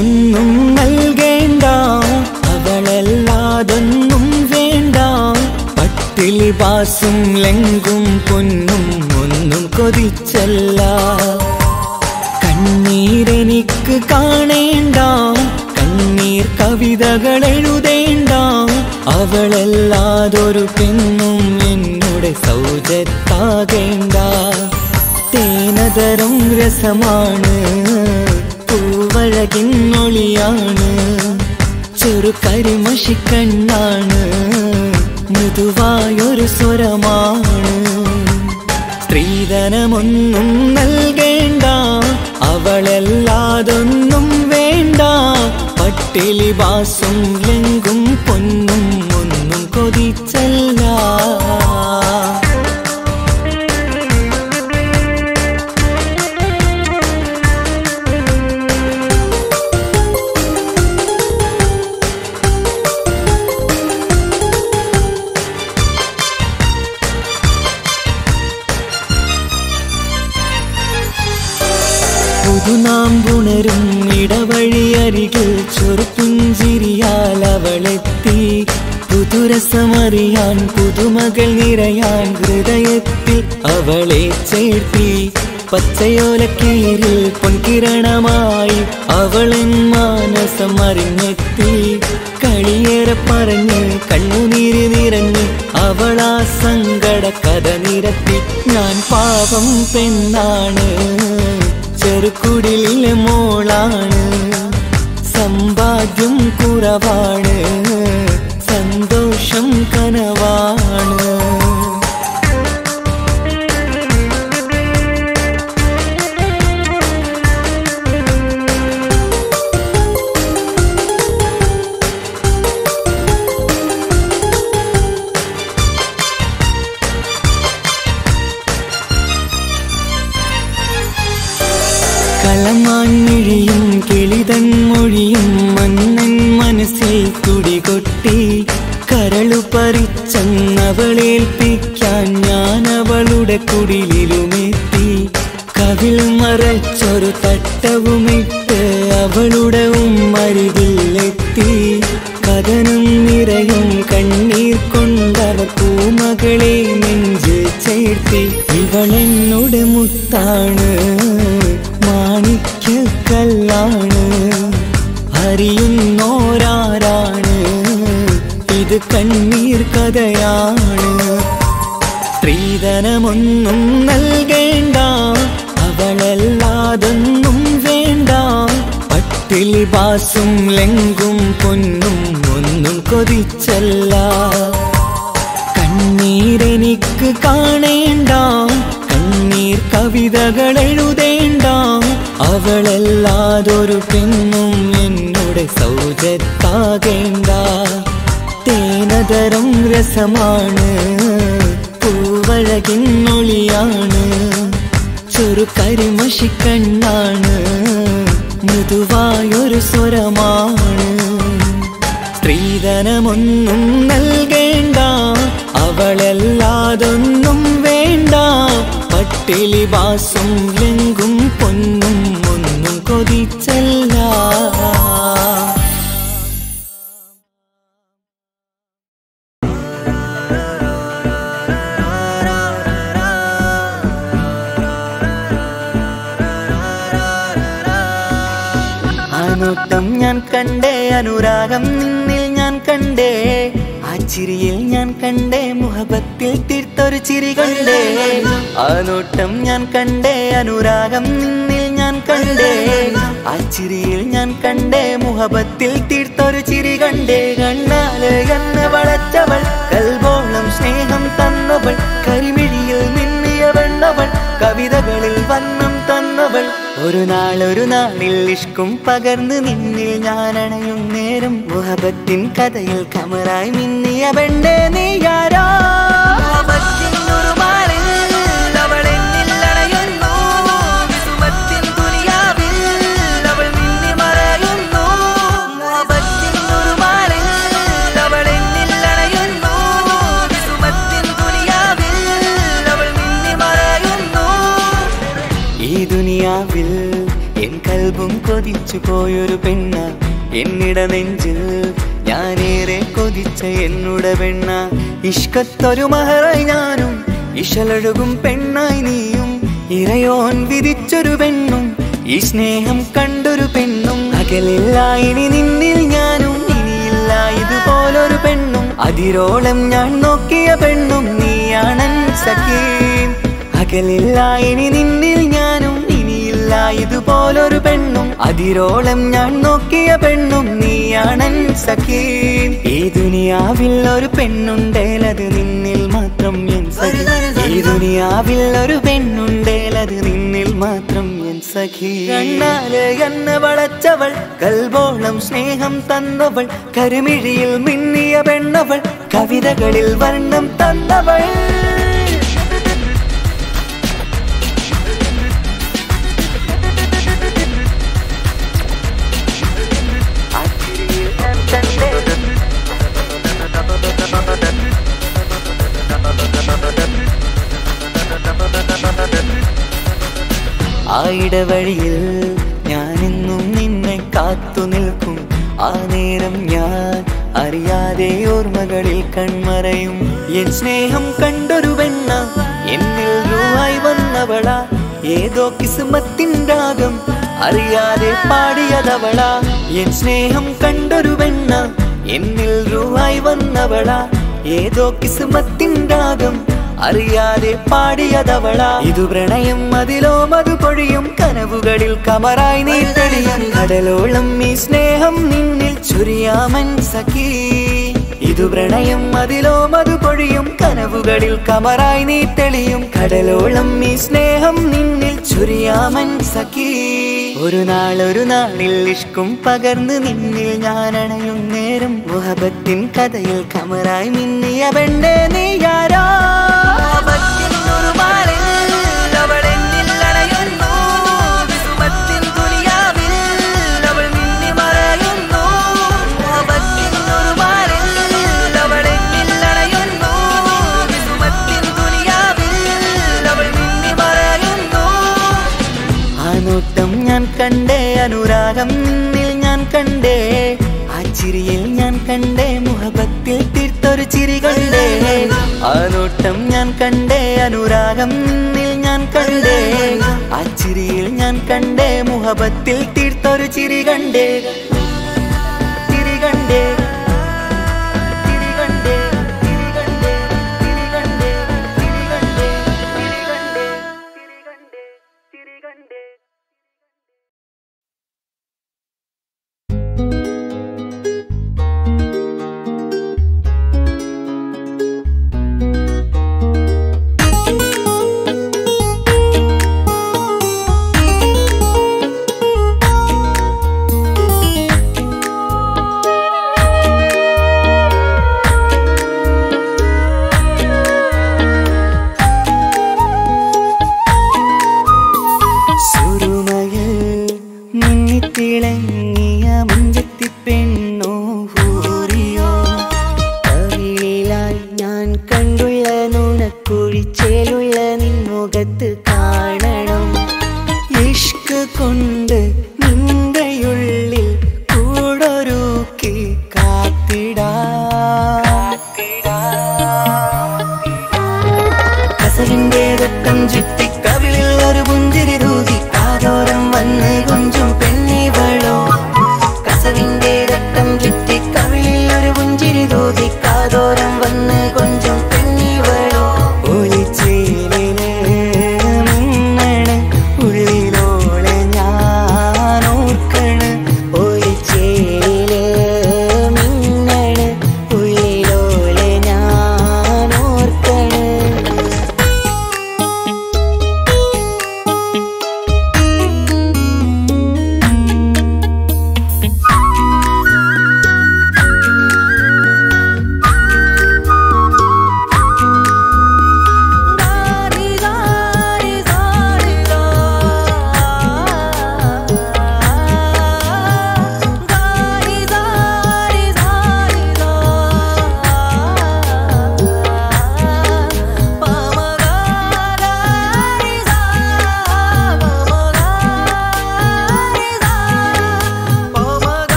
സ്ത്രീധനമൊന്നും നൽകേണ്ട അവളല്ലാതൊന്നും വേണ്ട പട്ടിലി ബാസും ലെങ്കും പൊന്നും ഒന്നും കൊതിച്ചല്ല കണ്ണീരെനിക്ക് കാണേണ്ട കണ്ണീർ കവിതകൾ എഴുതേണ്ട അവളല്ലാതൊരു പെണ്ണും എന്നോട് സൗജത്താകേണ്ട തേനതരം രസമാണ് പൂവഴകിൻ മൊഴിയാണ് ചെറു കരിമഷിക്കണ്ണാണ് മൃദുവായൊരു സ്വരമാണ് സ്ത്രീധനമൊന്നും നൽകേണ്ട അവളല്ലാതൊന്നും വേണ്ട പട്ടിലി ബാസും ലെങ്കും പൊന്നും ഒന്നും കൊതിച്ചല്ല പുതുനാം പുണരും ഇടവഴിയരികിൽ ചെറുപ്പുഞ്ചിരിയാൽ അവളെത്തി പുതുരസമറിയാൻ പുതുമകൾ നിറയാൻ ഹൃദയത്തിൽ അവളെ ചേർത്തി പച്ചയോലക്കീരിൽ പൊൻകിരണമായി അവളൻ മാനസം അറിഞ്ഞെത്തി കളിയേറെ പറഞ്ഞ് കണ്ണുനീര് നിറഞ്ഞ് അവളാ സങ്കട കഥ നിരത്തി ഞാൻ പാപം പെണ്ണാണ് ചെറുക്കുടിലെ മോളാണ് സമ്പാദ്യം കുറവാണ് സന്തോഷം കനവാണ് കളമാൻമിഴിയും കിളിതൻ മൊഴിയും മന്നൻ മനസ്സിൽ തുടികൊട്ടി കരളു പറിച്ചെന്നവളേൽപ്പിക്കാൻ ഞാൻ അവളുടെ കുടിലിലുമെത്തി കവിൾ മറച്ചൊരു തട്ടവുമിട്ട് അവളുടെ ഉമ്മരികിലെത്തി കഥനും നിറയും കണ്ണീർ കൊണ്ടവ പൂമകളെ നെഞ്ച് ചേർത്തി ഇവളെന്നോട് മുത്താണ് മാണിക്യക്കല്ലാണ് അറിയുന്നോരാരാണ് ഇത് കണ്ണീർ കഥയാണ് സ്ത്രീധനമൊന്നും നൽകേണ്ട അവളല്ലാതൊന്നും വേണ്ട പട്ടിലി ബാസും ലെങ്കും പൊന്നും ഒന്നും കൊതിച്ചല്ല കണ്ണീരെനിക്ക് കാണേണ്ട കണ്ണീർ കവിതകൾ എഴുതേണ്ട അവളല്ലാതൊരു പെണ്ണും എന്നോട് സൗജത്താകേണ്ട തേനതരം രസമാണ് പൂവഴകിൻ മൊഴിയാണ് ചെറു കരിമഷിക്കണ്ണാണ് മൃദുവായൊരു സ്വരമാണ് സ്ത്രീധനമൊന്നും നൽകേണ്ട അവളല്ലാതൊന്നും വേണ്ട പട്ടിലി ബാസും ലെങ്കും പൊന്നും ഒന്നും കൊതിച്ചല്ല നോട്ടം ഞാൻ കണ്ടേ അനുരാഗം നിന്നിൽ ഞാൻ കണ്ടേ ആ ചിരിയിൽ ഞാൻ കണ്ടേ മുഹബത്തിൽ തീർത്തൊരു ചിരി കണ്ടേ ആ നോട്ടം ഞാൻ കണ്ടേ അനുരാഗം നിന്നിൽ ഞാൻ കണ്ടേ ആ ചിരിയിൽ ഞാൻ കണ്ടേ മുഹബത്തിൽ തീർത്തൊരു ചിരി കണ്ടേ കണ്ണാല് എന്നെ വളച്ചവൾ കൽബോളം സ്നേഹം തന്നവൾ കരിമിഴിയിൽ മിന്നിയ വെണ്ണവൾ കവിതകളിൽ വന്നം തന്നവൾ ഒരു നാൾ ഒരു നാളിൽ ഇഷ്കും പകർന്ന് നിന്നിൽ ഞാൻ അണയും നേരം മുഹബത്തിൻ കഥയിൽ കമറായി മിന്നിയ പെണ്ണേ നീയാരോ മുഹബത്തിനൊരു മാറിൽ അവൾ എന്നിൽ അണയുന്നു. വിസുമത്തിൻ ദുനിയാവിൽ അവൾ മിന്നി മറയുന്നു. മുഹബത്തിനൊരു മാറിൽ അവൾ എന്നിൽ അണയുന്നു. വിസുമത്തിൻ ദുനിയാവിൽ അവൾ മിന്നി മറയുന്നു. ഈ ദുനിയാവിൽ എൻ കൽബും കൊതിച്ചു പോയൊരു പെണ്ണ എന്നിട നെഞ്ചിൽ ഞാനേറെ കൊതിച്ച എന്നുട പെണ്ണ ഇഷ്കത്തൊരു മഹറായി ഞാനും ഇശലൊഴുകും പെണ്ണായി നീയും ഇറയോൻ വിധിച്ചൊരു പെണ്ണും ഈ സ്നേഹം കണ്ടൊരു പെണ്ണും അകലില്ല ഇനി നിന്നിൽ ഞാനും ഇനിയില്ല ഇതുപോലൊരു പെണ്ണും അതിരോളം ഞാൻ നോക്കിയ പെണ്ണും നീയാണൻ സഖീം അകലില്ല ഇനി നിന്നിൽ ഞാനും ഇനിയില്ല ഇതുപോലൊരു പെണ്ണും അതിരോളം ഞാൻ നോക്കിയ പെണ്ണും നീയാണൻ സഖീം ഈ ദുനിയാവിൽ ഒരു പെണ്ണുണ്ടേലത് നിന്നിൽ മാത്രം എൻ സഖി ഈ ദുനിയാവിൽ ഒരു പെണ്ണുണ്ടേലത് നിന്നിൽ മാത്രം എൻ സഖി കണ്ണാല് എന്നെ വളച്ചവൾ കൽബോളം സ്നേഹം തന്നവൾ കരുമിഴിയിൽ മിന്നിയ പെണ്ണവൾ കവിതകളിൽ വർണ്ണം തന്നവൾ ആ ഇടവഴിയിൽ ഞാനെന്നും നിന്നെ കാത്തു നിൽക്കും ആ നേരം ഞാൻ അറിയാതെ ഓർമ്മകളിൽ കൺമറയും എൻ സ്നേഹം കണ്ടൊരു വെണ്ണ എന്നിൽ രൂപായി വന്നവള ഏതോ കിസുമത്തിൻ രാഗം അറിയാതെ പാടിയതവള എൻ സ്നേഹം കണ്ടൊരു വെണ്ണ എന്നിൽ രൂപായി വന്നവള ഏതോ കിസുമത്തിൻ രാഗം അറിയാതെ പാടിയതവള ഇതു പ്രണയം അതിലോ മതു പൊഴിയും കനവുകളിൽ കമറായി നീ തെളിയും കടലോളം ഈ സ്നേഹം നിന്നിൽ ചുരിയാമൻ സഖീ ഇതു പ്രണയം അതിലോ മതു പൊഴിയും കനവുകളിൽ കമറായി നീ തെളിയും കടലോളം ഈ സ്നേഹം നിന്നിൽ ചുരിയാമൻ സഖീ ഒരു നാൾ ഒരു നാളിൽ ഇഷ്കും പകർന്ന് നിന്നിൽ ഞാൻ അണയും നേരം മുഹബത്തിൻ കഥയിൽ കമറായി മിന്നിയ പെണ്ണെ നീയാരോ ആ നോട്ടം ഞാൻ കണ്ടേ അനുരാഗം നിന്നിൽ ഞാൻ കണ്ടേ ആ ചിരിയിൽ ഞാൻ കണ്ടേ മുഹബത്തിൽ തീർത്തൊരു ചിരി കണ്ടേ ആ നോട്ടം ഞാൻ കണ്ടേ അനുരാഗം നിന്നിൽ ഞാൻ കണ്ടേ ആ ചിരിയിൽ ഞാൻ കണ്ടേ മുഹബത്തിൽ തീർത്തൊരു ചിരി കണ്ടേ ചിരി കണ്ടേ ചിരി കണ്ടേ ചിരി കണ്ടേ ചിരി കണ്ടേ ചിരി കണ്ടേ ചിരി കണ്ടേ ചിരി കണ്ടേ ചിരി കണ്ടേ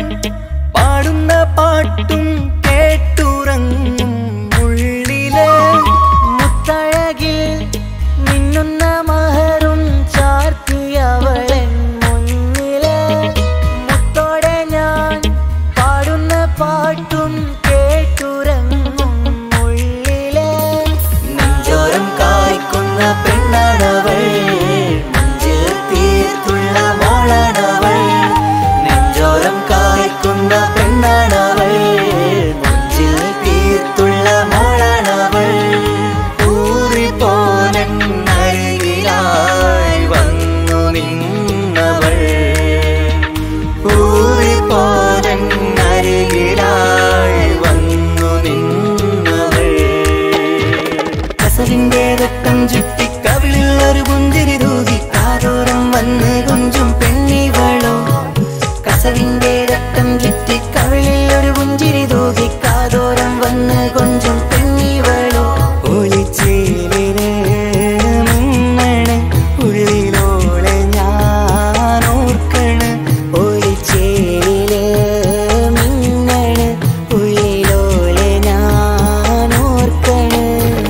ഞാൻ പാടുന്ന പാട്ടും കേട്ടുറങ്ങും ഉള്ളിലെ മുത്തഴകിൽ മിന്നുന്ന മഹറും ചാർത്തിയവളൻ മുന്നിലെ മുത്തോടെ ഞാൻ പാടുന്ന പാട്ടും കേട്ടുറങ്ങും ഉള്ളിലെ നെഞ്ചോരം കായ്ക്കുന്ന പെണ്ണാണവൾ നെഞ്ചിൽ തീർത്തുള്ള മോളാണവൾ നെഞ്ചോരം കായ്ക്കുന്ന പെണ്ണാണവൾ നെഞ്ചിൽ തീർത്തുള്ള മോളാണവൾ ഊറിപ്പോലൻ അരികിലായി വന്നു നിന്നവൾ ഊറിപ്പോലൻ അരികിലായി വന്നു നിന്നവൾ കസവിന്റെ രക്തം ചുറ്റി കവിളിൽ ഒരു പുഞ്ചിരി തൂകി കാതോരം വന്ന് കൊഞ്ചും പെണ്ണിവളോ കസവിന്റെ രക്തം ചുറ്റി കവിളിൽ ഒരു പുഞ്ചിരി തൂകി കാതോരം വന്ന് കൊഞ്ചും പെണ്ണിവളോ ഒളിച്ചേലിന് മിന്നണ് ഉള്ളിലോളെ ഞാൻ ഓർക്കണ് ഒളിച്ചേലില് മിന്നണ് ഉള്ളിലോളെ ഞാൻ ഓർക്കണ്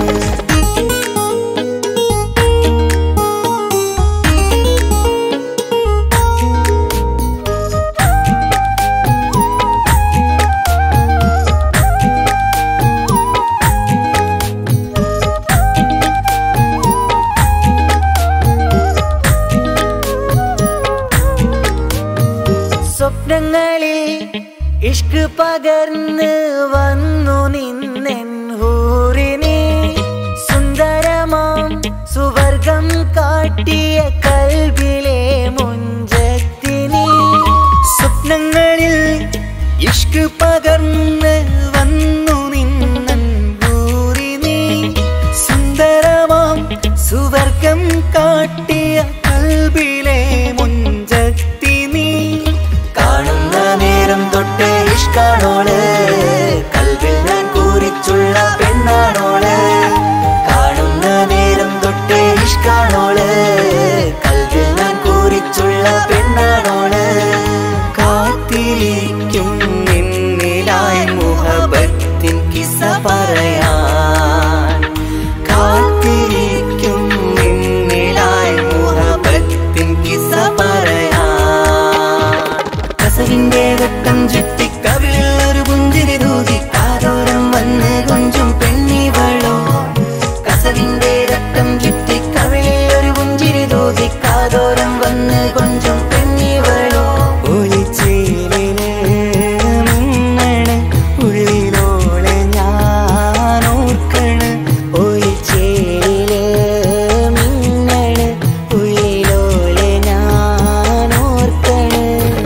സ്വപ്നങ്ങളിൽ ഇഷ്ക് പകർന്ന് വന്നു നിന്നെൻ ഹൂറിനെ സുന്ദരമാം സുവർഗം കാട്ടിയ കൽബിലെ മുഞ്ചത്തിനി സ്വപ്നങ്ങളിൽ ഇഷ്ക് പകർന്ന് വന്നു നിന്നൻ ഹൂറിനെ സുന്ദരമാം സുവർഗം കാട്ടിയ കൽബിലെ മുഞ്ചത്തി നീ കാണുന്ന നേരം തൊട്ട് ഇഷ്കാണോള് കൽവിൽ ഞാൻ കൂറിച്ചുള്ള പെണ്ണാണോള് കാണുന്ന നേരം തൊട്ട് ഇഷ്കാണോള് കൽവിൽ ഞാൻ കൂറിച്ചുള്ള പെണ്ണാണോള് കാത്തിരിക്കും നിന്നിലായി മുഹബത്തിൻ കിസ പറയാൻ കാത്തിരിക്കും നിന്നിലായി മുഹബത്തിൻ കിസ പറയാൻ കസവിന്റെ വട്ടം ചുറ്റി കവിളിൽ ഒരു പുഞ്ചിരി തൂകി കാതോരം വന്ന് കൊഞ്ചും പെണ്ണിവളോ കസവിന്റെ രക്തം ചുറ്റി കവിളിൽ ഒരു പുഞ്ചിരി തൂകി കാതോരം വന്ന് കൊഞ്ചും പെണ്ണിവളോ ഒളിച്ചേലിന് മിന്നണ് ഉള്ളിലോളെ ഞാൻ ഓർക്കണ് ഒളിച്ചേലില് മിന്നണ് ഉള്ളിലോളെ ഞാൻ ഓർക്കണ്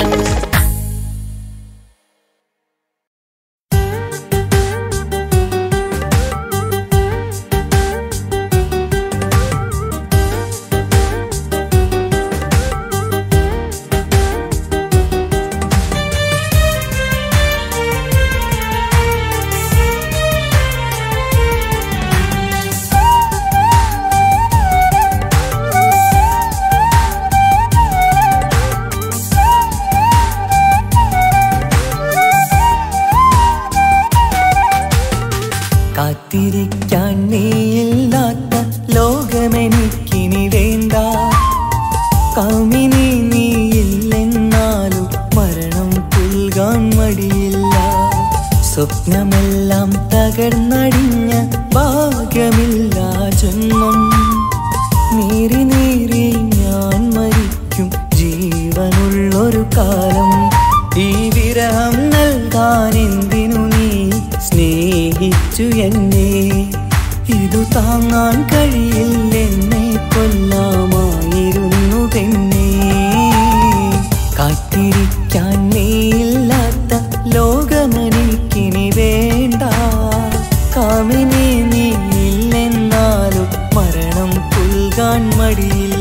കാത്തിരിക്കാൻ നീയില്ലാത്ത ലോകമെനിക്കിനി വേണ്ട കാമിനി നീയില്ലെന്നാലും മരണം പുൽകാൻ മടിയില്ല സ്വപ്നമെല്ലാം തകർന്നടിഞ്ഞ ഭാഗ്യമില്ല ജന്മം നീറി നീറി ഞാൻ മരിക്കും ജീവനുള്ളൊരു കാലം ഈ വിരഹം നൽകാൻ എന്തിനു നീ സ്നേഹിച്ചു എന്നെ ഇതു താങ്ങാൻ കഴിയില്ലെന്നെ കൊല്ലാമായിരുന്നു പെണ്ണേ കാത്തിരിക്കാൻ നീയില്ലാത്ത ലോകമെനിക്കിനി വേണ്ട കാമിനി നീയില്ലെന്നാലും മരണം പുൽകാൻ മടിയില്ല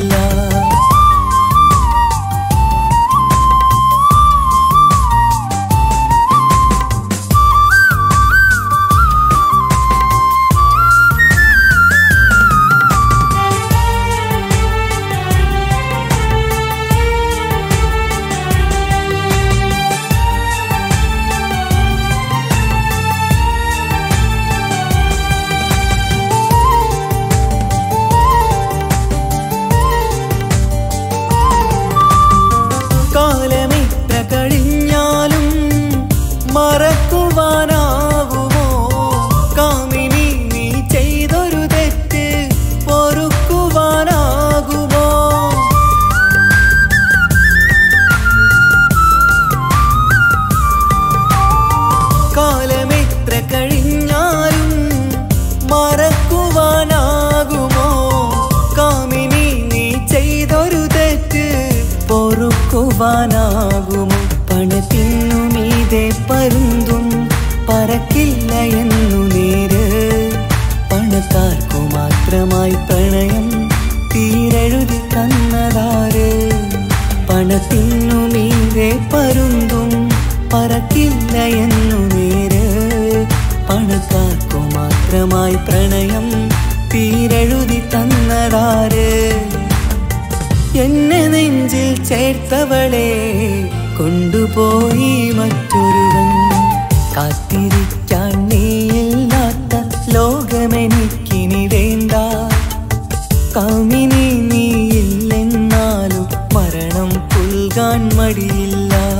കൊണ്ടുപോയി മറ്റൊരുവൻ കാത്തിരിക്കാൻ നീയില്ലാത്ത ലോകമെനിക്കിനി വേണ്ട കാമിനി നീയില്ലെന്നാലും മരണം പുൽകാൻ മടിയില്ല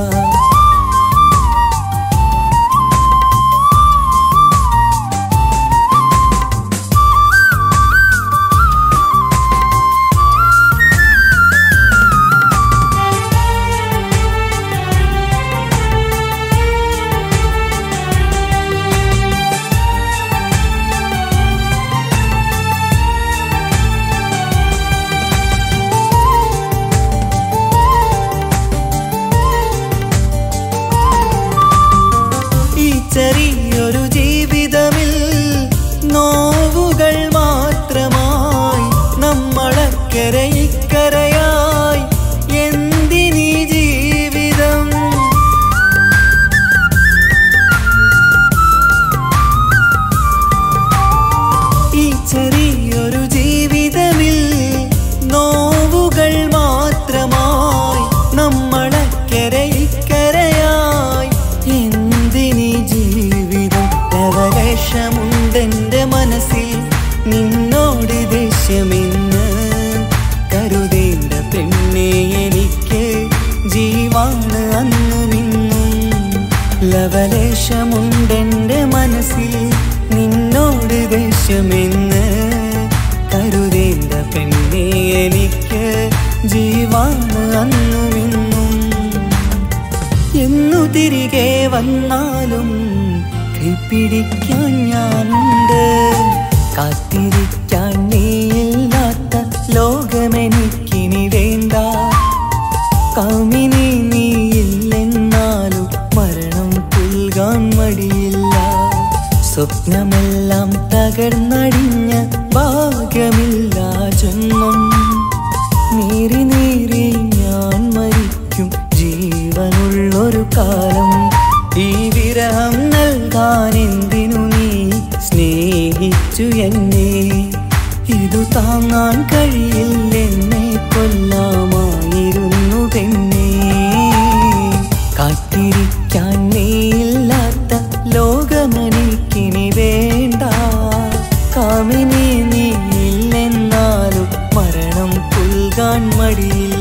ഈ ചെറിയൊരു ജീവിതമിൽ നോവുകൾ മാത്രമായി നമ്മളക്കരെ ഇക്കരയായി എന്തിനീ ജീവിതം ഈ ചെറിയൊരു ജീവിതമിൽ നോവുകൾ മാത്രമായി നമ്മളക്കരെ ഇക്കരയായി എന്തിനീ ജീവിതം ലവലേശമുണ്ടെന്റെ മനസ്സിൽ നിന്നോട് ദേഷ്യമെന്ന് കരുതേണ്ട പെണ്ണെ എനിക്ക് ജീവാണ് അന്നും ഇന്നും ലവലേശമുണ്ടെന്റെ മനസ്സിൽ നിന്നോട് ദേഷ്യമെന്ന് കരുതേണ്ട പെണ്ണെ എനിക്ക് ജീവാണ് അന്നും ഇന്നും എന്നു തിരികെ വന്നാലും കൈപ്പിടിക്കാൻ ഞാനുണ്ട് കാത്തിരിക്കാൻ നീയില്ലാത്ത ലോകമെനിക്കിനി വേണ്ട കാമിനി നീയില്ലെന്നാലും മരണം പുൽകാൻ മടിയില്ല സ്വപ്നമെല്ലാം തകർന്നടിഞ്ഞ ഭാഗ്യമില്ല ജന്മം നീറി നീറി ഞാൻ മരിക്കും ജീവനുള്ളൊരു കാലം ഈ വിരഹം നൽകാൻ എന്തിനു നീ സ്നേഹിച്ചു എന്നെ ഇതു താങ്ങാൻ കഴിയില്ലെന്നെ കൊല്ലാമായിരുന്നു പെണ്ണേ കാത്തിരിക്കാൻ നീയില്ലാത്ത ലോകമെനിക്കിനി വേണ്ട കാമിനി നീയില്ലെന്നാലും മരണം പുൽകാൻ മടിയില്ല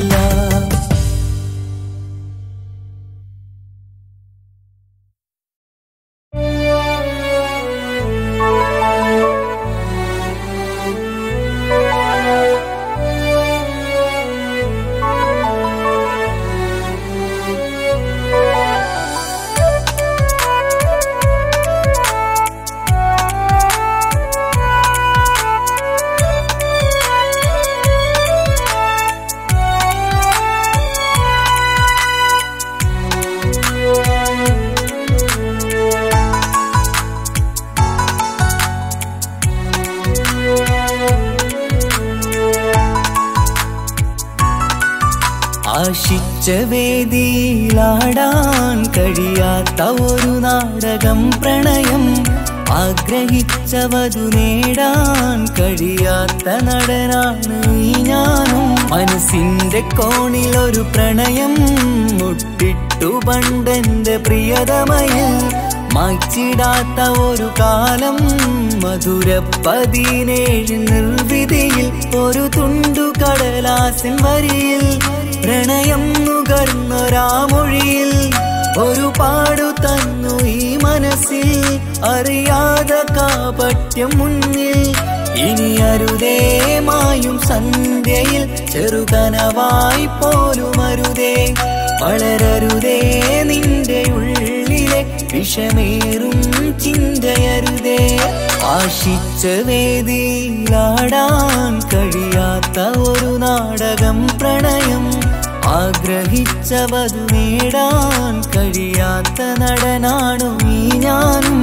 ആശിച്ച വേദിയിലാടാൻ കഴിയാത്ത ഒരു നാടകം പ്രണയം ആഗ്രഹിച്ചവതു നേടാൻ കഴിയാത്ത നടനാണ് ഈ ഞാനും മനസ്സിന്റെ കോണിൽ ഒരു പ്രണയം മുട്ടിട്ടു പണ്ടെന്റെ പ്രിയതമയിൽ മായ്ച്ചിടാത്ത ഒരു കാലം മധുര പതിനേഴ് നിർവിധിയിൽ ഒരു തുണ്ടു കടലാസിൻ വരിയിൽ പ്രണയം നുകർന്നൊരാമൊഴിയിൽ ഒരു പാടു തന്നു ഈ മനസ്സിൽ അറിയാതെ കാപട്യം മുന്നിൽ ഇനി അരുതേ മായും സന്ധ്യയിൽ ചെറുകനവായി പോലും അരുതേ വളരരുതേ നിന്റെ ഉള്ളിലെ വിഷമേറും ചിന്തയരുതേ ആശിച്ച വേദിയിലാടാൻ കഴിയാത്ത ഒരു നാടകം പ്രണയം ആഗ്രഹിച്ചവതു നേടാൻ കഴിയാത്ത നടനാണു ഈ ഞാനും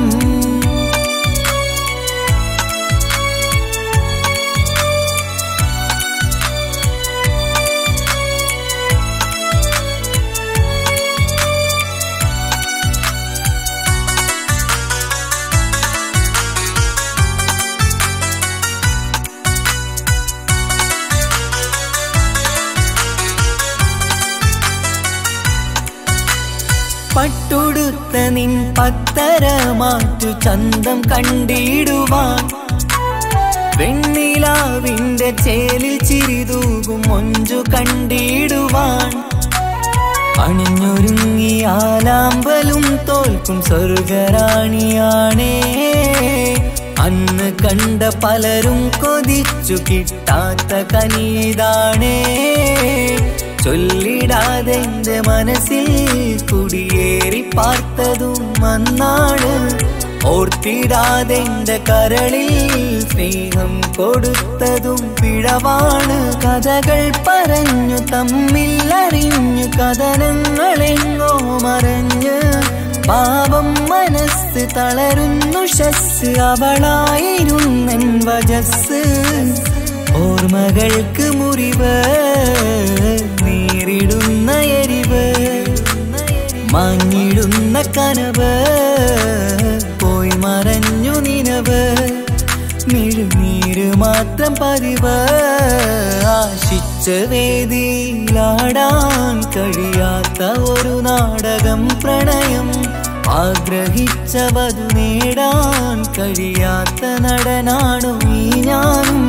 തൊടുത്ത നിൻ പത്തര മാറ്റു ചന്തം കണ്ടിടുവാൻ വെണ്ണിലാവിന്റെ ചേലിൽ ചിരിതൂകും മൊഞ്ചു കണ്ടിടുവാൻ അണിഞ്ഞൊരുങ്ങി ആലാമ്പലും തോൽക്കും സ്വർഗറാണിയാണേ അന്ന് കണ്ട പലരും കൊതിച്ചു കിട്ടാത്ത കനീതാണേ ചൊല്ലിടാതെ എന്റെ മനസ്സിൽ കുടിയേറി പാർത്തതും അന്നാണ് ഓർത്തിടാതെ എന്റെ കരളിൽ സ്നേഹം കൊടുത്തതും പിഴവാണ് കഥകൾ പറഞ്ഞു തമ്മിൽ അറിഞ്ഞു കഥനങ്ങളെങ്ങോ മറഞ്ഞ് പാപം മനസ്സ് തളരുന്നു ഷസ് അവളായിരുന്നൻ വജസ് ഓർമ്മകൾക്ക് മുറിവ് നേരിടുന്ന എരിവ് മങ്ങിടുന്ന കനവ് പോയി മറഞ്ഞു നിനവ് മിഴുനീര് മാത്രം പതിവ് ആശിച്ച വേദിയിലാടാൻ കഴിയാത്ത ഒരു നാടകം പ്രണയം ആഗ്രഹിച്ചവതു നേടാൻ കഴിയാത്ത നടനാണു ഈ ഞാനും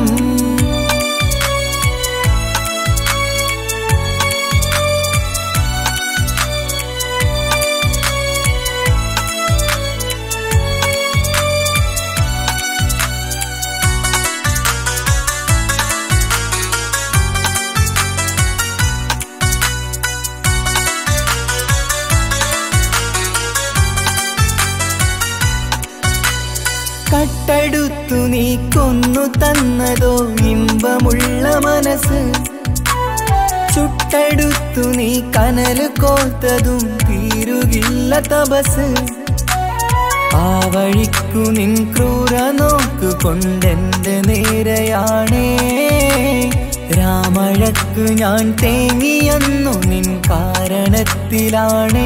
കട്ടടുത്തു നീ കൊന്നു തന്നതോ ഇമ്പമുള്ള മനസ്സ് ചുട്ടടുത്തു നീ കനല് കോത്തതും തീരുകില്ല തപസ് ആ വഴിക്കു നിൻ ക്രൂര നോക്കു കൊണ്ടെന്റെ നേരെയാണേ രാമഴക്ക് ഞാൻ തേങ്ങിയെന്നു നിൻ കാരണത്തിലാണേ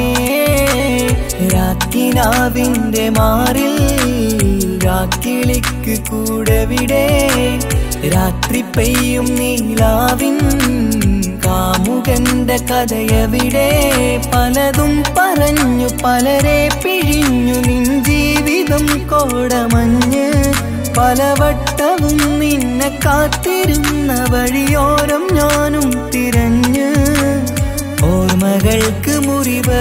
രാക്കിനാവിന്റെ മാറിൽ രാക്കിളിക്ക് കൂടവിടെ രാത്രി പെയ്യും നീലാവിൻ കാമുകന്റെ കഥയവിടെ പലതും പറഞ്ഞു പലരെ പിഴിഞ്ഞു നിൻ ജീവിതം കോടമഞ്ഞ് പലവട്ടവും നിന്നെ കാത്തിരുന്ന വഴിയോരം ഞാനും തിരഞ്ഞ് ഓർമ്മകൾക്ക് മുറിവ്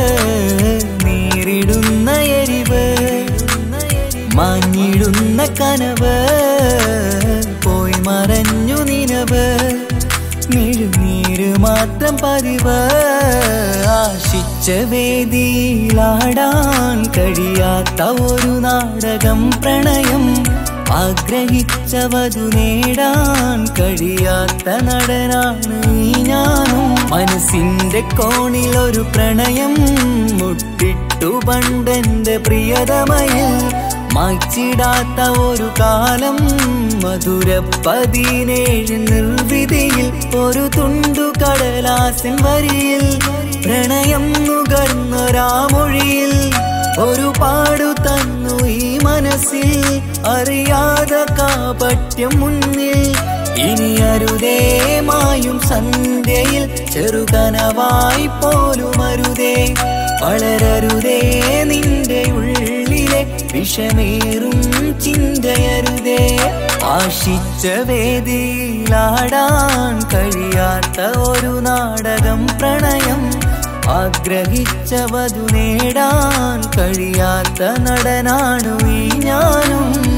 നേരിടുന്ന എരിവ് മാഞ്ഞിടുന്ന കനവ് പോയി മറഞ്ഞു നിനവ് മിഴുനീര് മാത്രം പതിവ് ആശിച്ച വേദിയിലാടാൻ കഴിയാത്ത ഒരു നാടകം പ്രണയം ആഗ്രഹിച്ചവതു നേടാൻ കഴിയാത്ത നടനാണ് ഈ ഞാനും മനസ്സിന്റെ കോണിൽ ഒരു പ്രണയം മുട്ടിട്ടു പണ്ടെന്റെ പ്രിയതമയിൽ മായ്ച്ചിടാത്ത ഒരു കാലം മധുര പതിനേഴ് നിർവിധിയിൽ ഒരു തുണ്ടു കടലാസിൻ വരിയിൽ പ്രണയം നുകർന്നൊരാമൊഴിയിൽ ഒരു പാടു തന്നു ഈ മനസ്സിൽ അറിയാതെ കാപട്യം മുന്നിൽ ഇനി അരുതേ മായും സന്ധ്യയിൽ ചെറുകനവായി പോലും അരുതേ വളരരുതേ നിന്റെ ഉള്ളിലെ വിഷമേറും ചിന്തയരുതേ ആശിച്ച വേദിയിലാടാൻ കഴിയാത്ത ഒരു നാടകം പ്രണയം ആഗ്രഹിച്ചവതു നേടാൻ കഴിയാത്ത നടനാണു ഈ ഞാനും